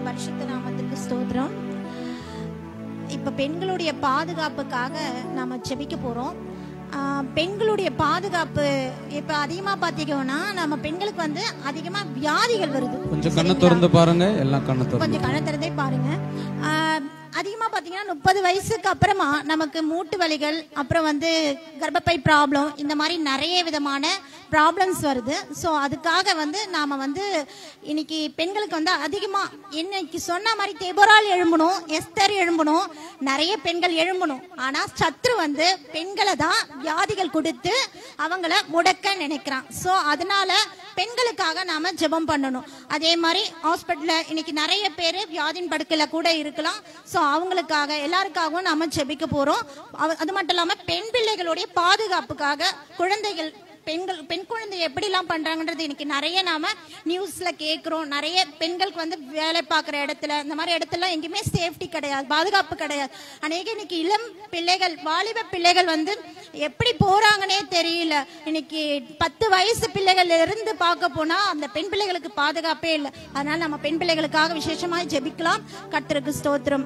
பரிசுத்த நாமத்துக்கு ஸ்தோத்திரம் இப்ப பெண்களுடைய பாதுகாப்புக்காக நாம ஜெபிக்க போறோம் ஆஹ் பெண்களுடைய பாதுகாப்பு இப்ப அதிகமா பாத்தீங்கன்னா நம்ம பெண்களுக்கு வந்து அதிகமா வியாதிகள் வருது கொஞ்சம் கண்ணை திறந்து பாருங்க எல்லாம் கண்ணை திறந்து கொஞ்சம் கண்ணை திறந்தே பாருங்க ஆஹ் அதிகமா பாத்தீங்கன்னா முப்பது வயசுக்கு அப்புறமா நமக்கு மூட்டு வலிகள் அப்புறம் வந்து கர்ப்பப்பை ப்ராப்ளம் இந்த மாதிரி நிறைய விதமான ப்ராப்ளம்ஸ் வருது ஸோ அதுக்காக வந்து நாம வந்து இன்னைக்கு பெண்களுக்கு வந்து அதிகமா இன்னைக்கு சொன்ன மாதிரி தெபரால் எழும்பணும் எஸ்தர் எழும்பணும் நிறைய பெண்கள் எழும்பணும் ஆனா சத்ரு வந்து பெண்களை தான் வியாதிகள் கொடுத்து அவங்கள முடக்க நினைக்கிறான் ஸோ அதனால பெண்களுக்காக நாம ஜெபம் பண்ணணும் அதே மாதிரி ஹாஸ்பிட்டல்ல இன்னைக்கு நிறைய பேர் வியாதியின் படுக்கையில கூட இருக்கலாம் ஸோ அவங்களுக்காக எல்லாருக்காகவும் நாம ஜெபிக்க போறோம் அவ- அது மட்டும் இல்லாம பெண் பிள்ளைகளுடைய பாதுகாப்புக்காக குழந்தைகள் பெண்கள் பெண் குழந்தை எப்படிலாம் பண்றாங்கன்றது இன்னைக்கு நிறைய நாம நியூஸ்ல கேட்குறோம் நிறைய பெண்களுக்கு வந்து வேலை பார்க்குற இடத்துல இந்த மாதிரி இடத்துல எங்கேயுமே சேஃப்டி கிடையாது பாதுகாப்பு கிடையாது அநேக இன்னைக்கு இளம் பிள்ளைகள் வாலிப பிள்ளைகள் வந்து எப்படி போறாங்கன்னே தெரியல இன்னைக்கு பத்து வயசு பிள்ளைகள்ல இருந்து பார்க்க போனா அந்த பெண் பிள்ளைகளுக்கு பாதுகாப்பே இல்லை அதனால நம்ம பெண் பிள்ளைகளுக்காக விசேஷமா ஜெபிக்கலாம் கர்த்தருக்கு ஸ்தோத்திரம்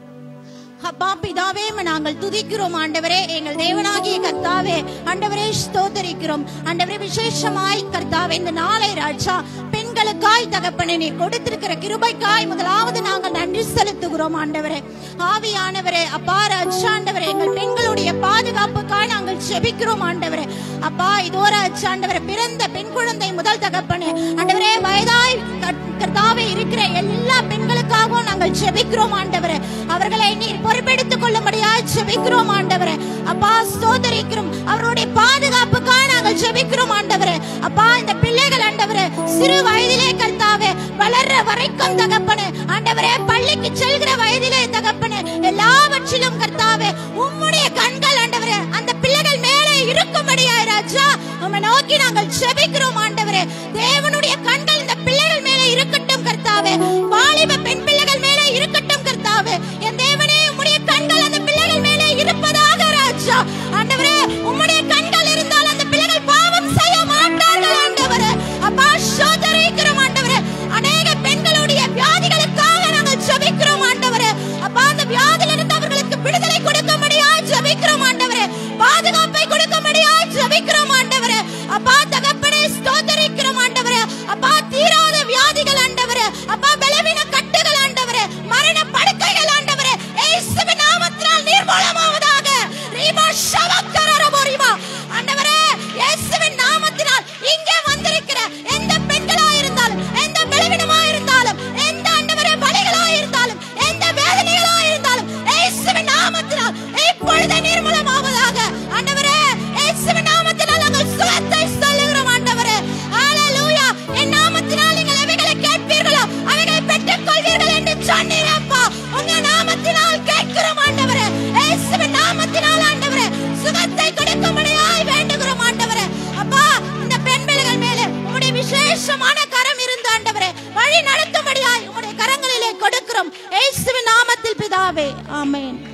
அப்பா பிதாவே உம்மை நாங்கள் துதிக்கிறோம் ஆண்டவரே எங்கள் தேவனாகிய கர்த்தாவே ஆண்டவரே ஸ்தோத்தரிக்கிறோம் ஆண்டவரே விசேஷமாய் கர்த்தாவே இந்த நாளை ராஜா பெண்களுக்காய் தகப்பனே நீ கொடுத்திருக்கிற கிருபைக்காய் முதலாவது நாங்கள் நன்றி செலுத்துகிறோம் ஆண்டவரே ஆவியானவரே அப்பா ராஜா ஆண்டவரே எங்கள் பெண்களுடைய பாதுகாப்புக்காய் நாங்கள் செபிக்கிறோம் ஆண்டவரே அப்பா இதோ ராஜா ஆண்டவரே பிறந்த பெண் குழந்தை முதல் தகப்பனே ஆண்டவரே வயதாய் கர்த்த- கர்த்தாவே இருக்கிற எல்லா பெண்களுக்காகவும் நாங்கள் ஜெபிக்கிறோம் ஆண்டவரே அவர்களை நீர் பொறுப்பெடுத்துக் கொள்ளும்படியாய் ஜெபிக்கிறோம் ஆண்டவரே அப்பா ஸ்தோத்தரிக்கிறோம் அவருடைய பாதுகாப்புக்காக நாங்கள் ஜெபிக்கிறோம் ஆண்டவரே அப்பா இந்த பிள்ளைகள் ஆண்டவரே சிறு வயதிலே கர்த்தாவே வளர்ற வரைக்கும் தகப்பனே ஆண்டவரே பள்ளிக்கு செல்கிற வயதிலே தகப்பனே எல்லாவற்றிலும் கர்த்தாவே உம்முடைய கண்கள் ஆண்டவரே அந்த பிள்ளைகள் மேலே இருக்கும்படியாய் ராஜா உம்மை நோக்கி நாங்கள் ஜெபிக்கிறோம் ஆண்டவரே தேவனுடைய கண்கள் இந்த பிள்ளைகள் மேலே இருக்கட்டும் கர்த்தாவே வாலிப பெண் பிள்ளைகள் மேலே இருக்கட்டும் கர்த்தாவே என் தேவனே உம்முடைய கண்கள் அந்த பிள்ளைகள் மேலே இருப்பதாக ராஜா ஆண்டவரே உம்முடைய கண்கள் இருந்தால் அந்த பிள்ளைகள் பாவம் செய்ய மாட்டார்கள் ஆண்டவரே அப்பா சோதரிக்கிறோம் ஆண்டவரே அநேக பெண்களுடைய வியாதிகளுக்காக நாங்கள் ஜெபிக்கிறோம் ஆண்டவரே அப்பா அந்த வியாதியிலிருந்து அவர்களுக்கு விடுதலை கொடுக்கும்படியா ஜெபிக்கிறோம் ஆண்டவரே பாதுகாப்பை கொடுக்கும்படியா ஜெபிக்கிறோம் ஆண்டவரே அப்பா தகப்பனே ஸ்தோத்தரிக்கிறோம் ஆண்டவரே அப்பா தீராத வியாதிகள் ஆண்டவரே அப்பா பலவீன கட்டுகள் ஆண்டவரே மரண படுக்கைகள் ஆண்டவரே இயேசுவின் நாமத்தினால் நிர்மூலமாவதாக ரீபா ஷவக்கரரபோரிமா ஆண்டவரே இயேசுவின் நாமத்தினால் இங்கே வந்திருக்கிற எந்த பெண்களா இருந்தாலும் எந்த பலவீனமா இருந்தாலும் எந்த ஆண்டவரே வலிகளா இருந்தாலும் எந்த வேதனைகளா இருந்தாலும் இயேசுவின் நாமத்தினால் இப்பொழுது நிர்மூலமாவதாக ஆண்டவரே இயேசுவின் நாமத்தினால் நாங்கள் சுகத்தை சொல்லுகிறோம் ஆண்டவரே ஹalleluya என் நாமத்தினால் நீங்கள் அவைகளை கேட்பீர்களோ அவைகளை பெற்றுக் கொள்வீர்கள் என்று சொன்னீரப்பா உங்க நாமத்தினால் கேட்கிறோம் ஆண்டவரே இயேசுவின் நாமத்தினால் ஆண்டவரே சுகத்தை கொடுக்கும்படியாய் வேண்டுகிறோம் ஆண்டவரே அப்பா இந்த பெண் பிள்ளைகள் மேலே உம்முடைய விசேஷமான கரம் இருந்து ஆண்டவரே வழி நடத்தும்படியாய் உம்முடைய கரங்களிலே கொடுக்கிறோம் இயேசுவின் நாமத்தில் பிதாவே ஆமென்